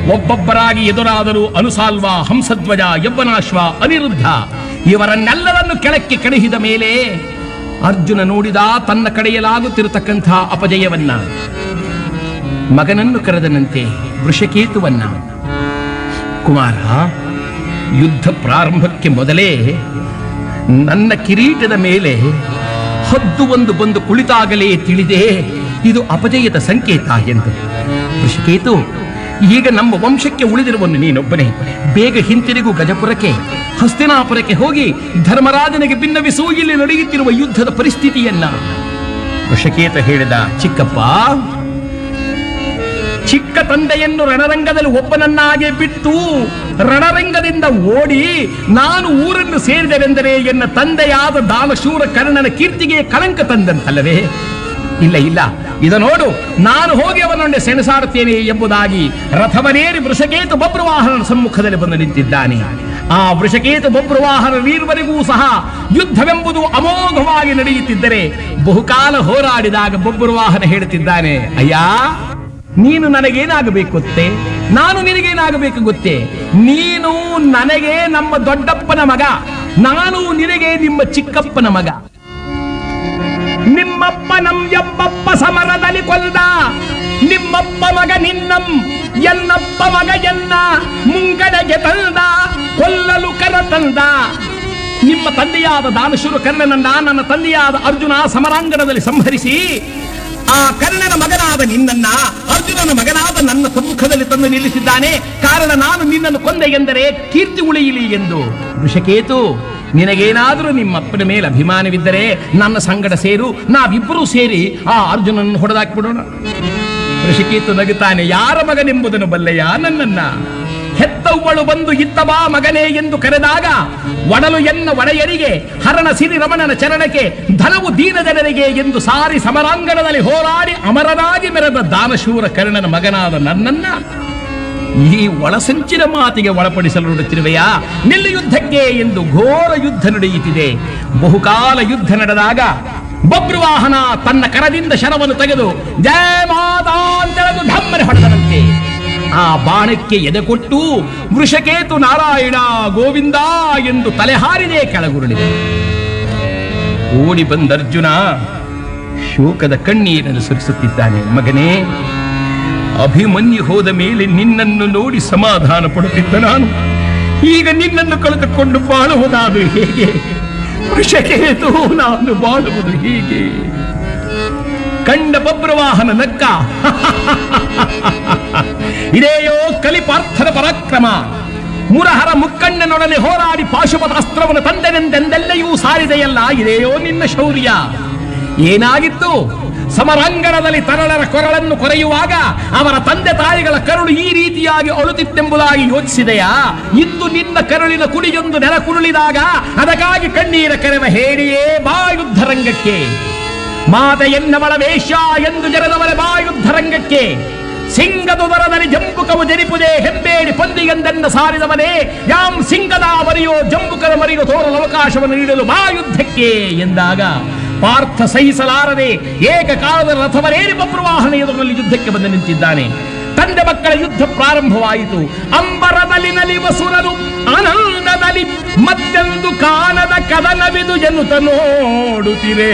ಒಬ್ಬೊಬ್ಬರಾಗಿ ಎದುರಾದರು ಅನುಸಾಲ್ವ ಹಂಸಧ್ವಜ ಯವ್ವನಾಶ್ವ ಅನಿರುದ್ಧ ಇವರನ್ನೆಲ್ಲರನ್ನು ಕೆಳಕ್ಕೆ ಕಳುಹಿದ ಮೇಲೆ ಅರ್ಜುನ ನೋಡಿದ ತನ್ನ ಕಡೆಯಲಾಗುತ್ತಿರತಕ್ಕಂಥ ಅಪಜಯವನ್ನ ಮಗನನ್ನು ಕರೆದನಂತೆ ವೃಷಕೇತುವನ್ನ ಕುಮಾರ ಯುದ್ಧ ಪ್ರಾರಂಭಕ್ಕೆ ಮೊದಲೇ ನನ್ನ ಕಿರೀಟದ ಮೇಲೆ ಹದ್ದು ಒಂದು ಬಂದು ಕುಳಿತಾಗಲೇ ತಿಳಿದೆ ಇದು ಅಪಜಯದ ಸಂಕೇತ ಎಂದು ಋಷಿಕೇತು ಈಗ ನಮ್ಮ ವಂಶಕ್ಕೆ ಉಳಿದಿರುವನು ನೀನೊಬ್ಬನೇ ಬೇಗ ಹಿಂತಿರುಗು ಗಜಪುರಕ್ಕೆ ಹಸ್ತಿನಾಪುರಕ್ಕೆ ಹೋಗಿ ಧರ್ಮರಾಜನಿಗೆ ಭಿನ್ನವಿಸು ಇಲ್ಲಿ ನಡೆಯುತ್ತಿರುವ ಯುದ್ಧದ ಪರಿಸ್ಥಿತಿಯನ್ನ ಋಷಿಕೇತ ಹೇಳಿದ ಚಿಕ್ಕಪ್ಪ ಚಿಕ್ಕ ತಂದೆಯನ್ನು ರಣರಂಗದಲ್ಲಿ ಒಬ್ಬನನ್ನಾಗೆ ಬಿಟ್ಟು ರಣರಂಗದಿಂದ ಓಡಿ ನಾನು ಊರನ್ನು ಸೇರಿದೆವೆಂದರೆ ಎನ್ನ ತಂದೆಯಾದ ದಾನಶೂರ ಕರ್ಣನ ಕೀರ್ತಿಗೆ ಕಳಂಕ ತಂದಂತಲ್ಲವೇ ಇಲ್ಲ ಇಲ್ಲ ಇದ ನೋಡು ನಾನು ಹೋಗಿ ಅವನೊಂದೆ ಸೆಣಸಾಡುತ್ತೇನೆ ಎಂಬುದಾಗಿ ರಥವನೇರಿ ವೃಷಕೇತು ಬಬ್ರುವಾಹನನ ಸಮ್ಮುಖದಲ್ಲಿ ಬಂದು ನಿಂತಿದ್ದಾನೆ ಆ ವೃಷಕೇತು ಬಬ್ರುವಾಹನ ವೀರ್ವರಿಗೂ ಸಹ ಯುದ್ಧವೆಂಬುದು ಅಮೋಘವಾಗಿ ನಡೆಯುತ್ತಿದ್ದರೆ ಬಹುಕಾಲ ಹೋರಾಡಿದಾಗ ಬಬ್ರುವಾಹನ ಹೇಳುತ್ತಿದ್ದಾನೆ ಅಯ್ಯ ನೀನು ನನಗೇನಾಗಬೇಕು ಗೊತ್ತೇ ನಾನು ನಿನಗೇನಾಗಬೇಕು ಗೊತ್ತೇ ನೀನು ನನಗೆ ನಮ್ಮ ದೊಡ್ಡಪ್ಪನ ಮಗ ನಾನು ನಿನಗೆ ನಿಮ್ಮ ಚಿಕ್ಕಪ್ಪನ ಮಗ ನಿಮ್ಮಪ್ಪ ನಮ್ ಎಪ್ಪಪ್ಪ ಸಮರದಲ್ಲಿ ಕೊಲ್ದ ನಿಮ್ಮಪ್ಪ ಮಗ ನಿನ್ನಂ ಎನ್ನಪ್ಪ ಮಗ ಎನ್ನ ಮುಂಗಡೆಗೆ ತಂದ ಕೊಲ್ಲಲು ಕರ ತಂದ ನಿಮ್ಮ ತಂದೆಯಾದ ದಾನಶೂರ ಕರ್ಣನನ್ನ ನನ್ನ ತಂದೆಯಾದ ಅರ್ಜುನ ಸಮರಾಂಗಣದಲ್ಲಿ ಸಂಹರಿಸಿ ಆ ಕರ್ಣನ ಮಗನಾದ ನಿನ್ನನ್ನ ಅರ್ಜುನನ ಮಗನಾದ ನನ್ನ ಸಮ್ಮುಖದಲ್ಲಿ ತಂದು ನಿಲ್ಲಿಸಿದ್ದಾನೆ ಕಾರಣ ನಾನು ನಿನ್ನನ್ನು ಕೊಂದೆ ಎಂದರೆ ಕೀರ್ತಿ ಉಳಿಯಲಿ ಎಂದು ವೃಷಕೇತು ನಿನಗೇನಾದರೂ ನಿಮ್ಮಪ್ಪನ ಮೇಲೆ ಅಭಿಮಾನವಿದ್ದರೆ ನನ್ನ ಸಂಗಡ ಸೇರು ನಾವಿಬ್ಬರೂ ಸೇರಿ ಆ ಅರ್ಜುನನ್ನು ಹೊಡೆದಾಕ್ಬಿಡೋಣ ಋಷಿಕೇತು ನಗುತ್ತಾನೆ ಯಾರ ಮಗನೆಂಬುದನ್ನು ಬಲ್ಲೆಯ ನನ್ನನ್ನ ಹೆತ್ತವ್ವಳು ಬಂದು ಇತ್ತ ಬಾ ಮಗನೇ ಎಂದು ಕರೆದಾಗ ಒಡಲು ಎನ್ನ ಒಡೆಯರಿಗೆ ಹರಣ ಸಿರಿ ರಮಣನ ಚರಣಕ್ಕೆ ಧನವು ದೀನ ಜನರಿಗೆ ಎಂದು ಸಾರಿ ಸಮರಾಂಗಣದಲ್ಲಿ ಹೋರಾಡಿ ಅಮರನಾಗಿ ಮೆರೆದ ದಾನಶೂರ ಕರ್ಣನ ಮಗನಾದ ನನ್ನನ್ನ ಈ ಒಳಸಂಚಿನ ಮಾತಿಗೆ ಒಳಪಡಿಸಲು ನೋಡುತ್ತಿರುವೆಯಾ ನಿಲ್ಲು ಯುದ್ಧಕ್ಕೆ ಎಂದು ಘೋರ ಯುದ್ಧ ನಡೆಯುತ್ತಿದೆ ಬಹುಕಾಲ ಯುದ್ಧ ನಡೆದಾಗ ಬಬ್ರುವಾಹನ ತನ್ನ ಕರದಿಂದ ಶರವನ್ನು ತೆಗೆದು ಜಯ ಮಾತಾ ಅಂತೆಳೆದು ಧಮ್ಮನೆ ಹೊಡೆದನಂತೆ ಆ ಬಾಣಕ್ಕೆ ಎದೆ ಕೊಟ್ಟು ವೃಷಕೇತು ನಾರಾಯಣ ಗೋವಿಂದ ಎಂದು ತಲೆಹಾರಿದೆ ಕೆಳಗುರುಳಿದೆ ಓಡಿ ಬಂದ ಅರ್ಜುನ ಶೋಕದ ಕಣ್ಣೀರನ್ನು ಸುರಿಸುತ್ತಿದ್ದಾನೆ ಮಗನೇ ಅಭಿಮನ್ಯು ಹೋದ ಮೇಲೆ ನಿನ್ನನ್ನು ನೋಡಿ ಸಮಾಧಾನ ಪಡುತ್ತಿದ್ದ ನಾನು ಈಗ ನಿನ್ನನ್ನು ಕಳೆದುಕೊಂಡು ಬಾಳುವುದಾದು ಹೇಗೆ ವೃಷಕೇತು ನಾನು ಬಾಳುವುದು ಹೀಗೆ ಕಂಡ ಬಬ್ರವಾಹನ ನಕ್ಕ ಇದೇಯೋ ಕಲಿಪಾರ್ಥನ ಪರಾಕ್ರಮ ಮುರಹರ ಮುಕ್ಕಣ್ಣನೊಡನೆ ಹೋರಾಡಿ ಪಾಶುಪತಾಸ್ತ್ರವನ್ನು ತಂದೆನೆಂದೆಂದೆಲ್ಲೆಯೂ ಸಾರಿದೆಯಲ್ಲ ಇದೇಯೋ ನಿನ್ನ ಶೌರ್ಯ ಏನಾಗಿತ್ತು ಸಮರಾಂಗಣದಲ್ಲಿ ತರಳರ ಕೊರಳನ್ನು ಕೊರೆಯುವಾಗ ಅವರ ತಂದೆ ತಾಯಿಗಳ ಕರುಳು ಈ ರೀತಿಯಾಗಿ ಅಳುತ್ತಿತ್ತೆಂಬುದಾಗಿ ಯೋಚಿಸಿದೆಯಾ ಇಂದು ನಿನ್ನ ಕರುಳಿನ ಕುಡಿಯೊಂದು ನೆಲ ಕುರುಳಿದಾಗ ಅದಕ್ಕಾಗಿ ಕಣ್ಣೀರ ಕರೆವ ಹೇಳಿಯೇ ಬಾ ಯುದ್ಧರಂಗಕ್ಕೆ ಮಾತೆ ಎನ್ನವಳ ವೇಷ ಎಂದು ಜರದವರ ಬಾ ಯುದ್ಧರಂಗಕ್ಕೆ ಸಿಂಗದುದರದಲ್ಲಿ ಜಂಬುಕವು ಜನಿಪುದೆ ಹೆಬ್ಬೇಡಿ ಪಂದಿಗೆಂದೆನ್ನ ಸಾರಿದವನೇ ಯಾಂ ಸಿಂಗದ ಮರಿಯೋ ಜಂಬುಕದ ಮರಿಯೋ ತೋರಲು ಅವಕಾಶವನ್ನು ನೀಡಲು ಬಾ ಯುದ್ಧಕ್ಕೆ ಎಂದಾಗ ಪಾರ್ಥ ಸಹಿಸಲಾರದೆ ಏಕಕಾಲದ ರಥವರೇರಿ ಬಬ್ರುವಾಹನ ಎದುರಲ್ಲಿ ಯುದ್ಧಕ್ಕೆ ಬಂದು ನಿಂತಿದ್ದಾನೆ ತಂದೆ ಮಕ್ಕಳ ಯುದ್ಧ ಪ್ರಾರಂಭವಾಯಿತು ಅಂಬರದಲ್ಲಿ ನಲಿವ ಸುರರು ಆನಂದದಲ್ಲಿ ಮತ್ತೆಂದು ಕಾಣದ ಕದನವಿದು ಎನ್ನುತ್ತ ನೋಡುತ್ತಿರೇ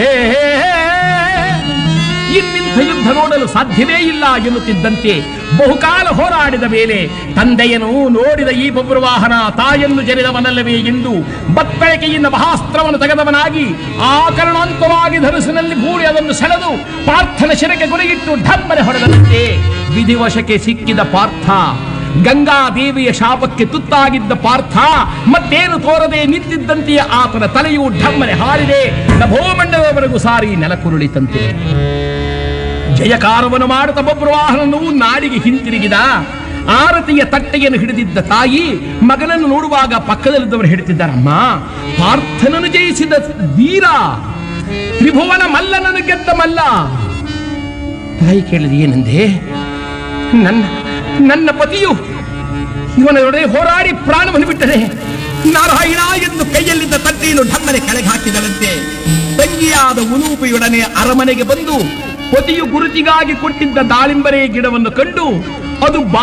ಇನ್ನಿಂಥ ಯುದ್ಧ ನೋಡಲು ಸಾಧ್ಯವೇ ಇಲ್ಲ ಎನ್ನುತ್ತಿದ್ದಂತೆ ಬಹುಕಾಲ ಹೋರಾಡಿದ ಮೇಲೆ ತಂದೆಯನು ನೋಡಿದ ಈ ಬಬ್ರುವಾಹನ ತಾಯನ್ನು ಜರಿದವನಲ್ಲವೇ ಎಂದು ಬತ್ತಳಿಕೆಯಿಂದ ಮಹಾಸ್ತ್ರವನ್ನು ತೆಗೆದವನಾಗಿ ಆಕರಣಾಂತವಾಗಿ ಧನುಸಿನಲ್ಲಿ ಗೂಡಿ ಅದನ್ನು ಸೆಳೆದು ಪಾರ್ಥನ ಶಿರಕ್ಕೆ ಗುರಿಯಿಟ್ಟು ಢಮ್ಮನೆ ಹೊಡೆದಂತೆ ವಿಧಿವಶಕ್ಕೆ ಸಿಕ್ಕಿದ ಪಾರ್ಥ ಗಂಗಾದೇವಿಯ ಶಾಪಕ್ಕೆ ತುತ್ತಾಗಿದ್ದ ಪಾರ್ಥ ಮತ್ತೇನು ತೋರದೆ ನಿಂತಿದ್ದಂತೆಯೇ ಆತನ ತಲೆಯು ಢಮ್ಮನೆ ಹಾರಿದೆ ನಭೋಮಂಡಲವರೆಗೂ ಸಾರಿ ನೆಲಕುರುಳಿತಂತೆ ಜಯಕಾರವನ್ನು ಮಾಡುತ್ತ ಬಬ್ರುವಾಹನನು ನಾಡಿಗೆ ಹಿಂತಿರುಗಿದ ಆರತಿಯ ತಟ್ಟೆಯನ್ನು ಹಿಡಿದಿದ್ದ ತಾಯಿ ಮಗನನ್ನು ನೋಡುವಾಗ ಪಕ್ಕದಲ್ಲಿದ್ದವರು ಹೇಳ್ತಿದ್ದಾರಮ್ಮ ಪಾರ್ಥನನ್ನು ಜಯಿಸಿದ ವೀರ ತ್ರಿಭುವನ ಮಲ್ಲನನ್ನು ಗೆದ್ದ ಮಲ್ಲ ತಾಯಿ ಕೇಳಿದ ಏನಂದೆ ನನ್ನ ನನ್ನ ಪತಿಯು ಇವನೊಡನೆ ಹೋರಾಡಿ ಪ್ರಾಣವನ್ನು ಬಿಟ್ಟರೆ ನಾರಾಯಣ ಎಂದು ಕೈಯಲ್ಲಿದ್ದ ತಟ್ಟೆಯನ್ನು ಢಮ್ಮನೆ ಕೆಳಗೆ ಹಾಕಿದಳಂತೆ ತಂಗಿಯಾದ ಉಲೂಪಿಯೊಡನೆ ಅರಮನೆಗೆ ಬಂದು ಪತಿಯು ಗುರುತಿಗಾಗಿ ಕೊಟ್ಟಿದ್ದ ದಾಳಿಂಬರೆ ಗಿಡವನ್ನು ಕಂಡು ಅದು